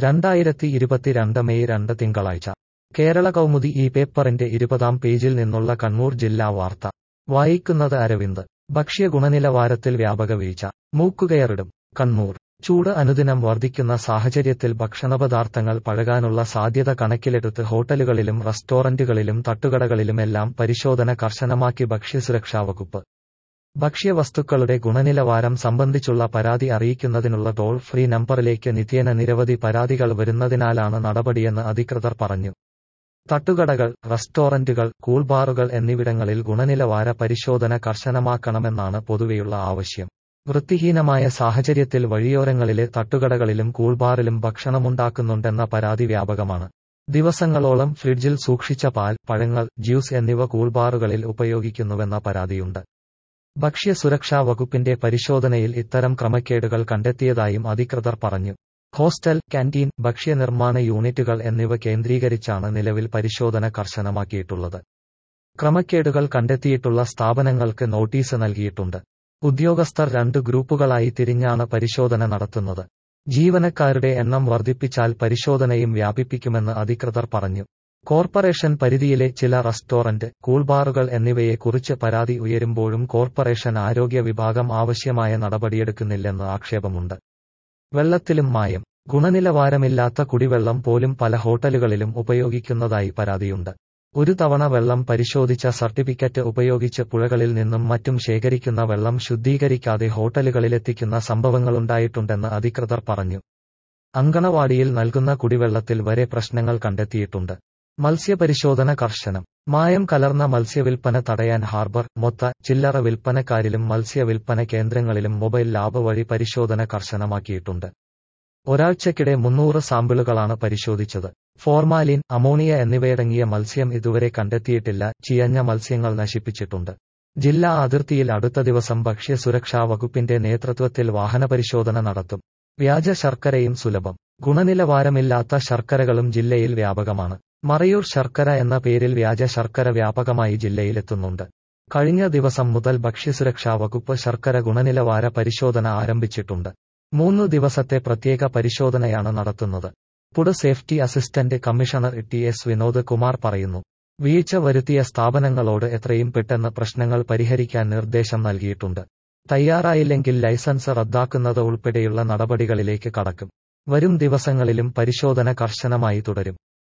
രണ്ടായിരത്തി ഇരുപത്തിരണ്ട് മെയ് രണ്ട് തിങ്കളാഴ്ച കേരള കൗമുദി ഈ പേപ്പറിന്റെ ഇരുപതാം പേജിൽ നിന്നുള്ള കണ്ണൂർ ജില്ലാ വാർത്ത വായിക്കുന്നത് അരവിന്ദ് ഭക്ഷ്യ ഗുണനിലവാരത്തിൽ വ്യാപക വീഴ്ച മൂക്കുകയറിടും കണ്ണൂർ ചൂട് അനുദിനം വർദ്ധിക്കുന്ന സാഹചര്യത്തിൽ ഭക്ഷണപദാർത്ഥങ്ങൾ പഴകാനുള്ള സാധ്യത കണക്കിലെടുത്ത് ഹോട്ടലുകളിലും റെസ്റ്റോറന്റുകളിലും തട്ടുകടകളിലുമെല്ലാം പരിശോധന കർശനമാക്കി ഭക്ഷ്യസുരക്ഷാ വകുപ്പ് ഭക്ഷ്യവസ്തുക്കളുടെ ഗുണനിലവാരം സംബന്ധിച്ചുള്ള പരാതി അറിയിക്കുന്നതിനുള്ള ടോൾ ഫ്രീ നമ്പറിലേക്ക് നിത്യേന നിരവധി പരാതികൾ വരുന്നതിനാലാണ് നടപടിയെന്ന് അധികൃതർ പറഞ്ഞു തട്ടുകടകൾ റെസ്റ്റോറന്റുകൾ കൂൾബാറുകൾ എന്നിവിടങ്ങളിൽ ഗുണനിലവാര പരിശോധന കർശനമാക്കണമെന്നാണ് പൊതുവെയുള്ള ആവശ്യം വൃത്തിഹീനമായ സാഹചര്യത്തിൽ വഴിയോരങ്ങളിലെ തട്ടുകടകളിലും കൂൾബാറിലും ഭക്ഷണമുണ്ടാക്കുന്നുണ്ടെന്ന പരാതി വ്യാപകമാണ് ദിവസങ്ങളോളം ഫ്രിഡ്ജിൽ സൂക്ഷിച്ച പാൽ പഴങ്ങൾ ജ്യൂസ് എന്നിവ കൂൾബാറുകളിൽ ഉപയോഗിക്കുന്നുവെന്ന പരാതിയുണ്ട് ഭക്ഷ്യസുരക്ഷാ വകുപ്പിന്റെ പരിശോധനയിൽ ഇത്തരം ക്രമക്കേടുകൾ കണ്ടെത്തിയതായും അധികൃതർ പറഞ്ഞു ഹോസ്റ്റൽ കാന്റീൻ ഭക്ഷ്യനിർമ്മാണ യൂണിറ്റുകൾ എന്നിവ കേന്ദ്രീകരിച്ചാണ് നിലവിൽ പരിശോധന കർശനമാക്കിയിട്ടുള്ളത് ക്രമക്കേടുകൾ കണ്ടെത്തിയിട്ടുള്ള സ്ഥാപനങ്ങൾക്ക് നോട്ടീസ് നൽകിയിട്ടുണ്ട് ഉദ്യോഗസ്ഥർ രണ്ട് ഗ്രൂപ്പുകളായി തിരിഞ്ഞാണ് പരിശോധന നടത്തുന്നത് ജീവനക്കാരുടെ എണ്ണം വർദ്ധിപ്പിച്ചാൽ പരിശോധനയും വ്യാപിപ്പിക്കുമെന്ന് അധികൃതർ പറഞ്ഞു കോർപ്പറേഷൻ പരിധിയിലെ ചില റെസ്റ്റോറന്റ് കൂൾബാറുകൾ എന്നിവയെക്കുറിച്ച് പരാതി ഉയരുമ്പോഴും കോർപ്പറേഷൻ ആരോഗ്യ വിഭാഗം ആവശ്യമായ നടപടിയെടുക്കുന്നില്ലെന്ന് ആക്ഷേപമുണ്ട് വെള്ളത്തിലും മായം ഗുണനിലവാരമില്ലാത്ത കുടിവെള്ളം പോലും പല ഹോട്ടലുകളിലും ഉപയോഗിക്കുന്നതായി പരാതിയുണ്ട് ഒരു തവണ വെള്ളം പരിശോധിച്ച സർട്ടിഫിക്കറ്റ് ഉപയോഗിച്ച് പുഴകളിൽ നിന്നും മറ്റും ശേഖരിക്കുന്ന വെള്ളം ശുദ്ധീകരിക്കാതെ ഹോട്ടലുകളിലെത്തിക്കുന്ന സംഭവങ്ങളുണ്ടായിട്ടുണ്ടെന്ന് അധികൃതർ പറഞ്ഞു അങ്കണവാടിയിൽ നൽകുന്ന കുടിവെള്ളത്തിൽ വരെ പ്രശ്നങ്ങൾ കണ്ടെത്തിയിട്ടുണ്ട് മത്സ്യപരിശോധന കർശനം മായം കലർന്ന മത്സ്യവിൽപ്പന തടയാൻ ഹാർബർ മൊത്ത ചില്ലറ വിൽപ്പനക്കാരിലും മത്സ്യ വിൽപ്പന കേന്ദ്രങ്ങളിലും മൊബൈൽ ലാബ് വഴി പരിശോധന കർശനമാക്കിയിട്ടുണ്ട് ഒരാഴ്ചക്കിടെ മുന്നൂറ് സാമ്പിളുകളാണ് പരിശോധിച്ചത് ഫോർമാലിൻ അമോണിയ എന്നിവയടങ്ങിയ മത്സ്യം ഇതുവരെ കണ്ടെത്തിയിട്ടില്ല ചിയഞ്ഞ മത്സ്യങ്ങൾ നശിപ്പിച്ചിട്ടുണ്ട് ജില്ലാ അതിർത്തിയിൽ അടുത്ത ദിവസം ഭക്ഷ്യസുരക്ഷാ വകുപ്പിന്റെ നേതൃത്വത്തിൽ വാഹനപരിശോധന നടത്തും വ്യാജ ശർക്കരയും സുലഭം ഗുണനിലവാരമില്ലാത്ത ശർക്കരകളും ജില്ലയിൽ വ്യാപകമാണ് മറയൂർ ശർക്കര എന്ന പേരിൽ വ്യാജ ശർക്കര വ്യാപകമായി ജില്ലയിലെത്തുന്നുണ്ട് കഴിഞ്ഞ ദിവസം മുതൽ ഭക്ഷ്യസുരക്ഷാ വകുപ്പ് ശർക്കര ഗുണനിലവാര പരിശോധന ആരംഭിച്ചിട്ടുണ്ട് മൂന്നു ദിവസത്തെ പ്രത്യേക പരിശോധനയാണ് നടത്തുന്നത് food safety assistant commissioner T S Vinod Kumar പറയുന്നു വീഴ്ച വരുത്തിയ സ്ഥാപനങ്ങളോട് എത്രയും പെട്ടെന്ന് പ്രശ്നങ്ങൾ പരിഹരിക്കാൻ നിർദ്ദേശം നൽകിയിട്ടുണ്ട് തയ്യാറായില്ലെങ്കിൽ ലൈസൻസ് റദ്ദാക്കുന്നത് ഉൾപ്പെടെയുള്ള നടപടികളിലേക്ക് കടക്കും വരും ദിവസങ്ങളിലും പരിശോധന കർശനമായി തുടരും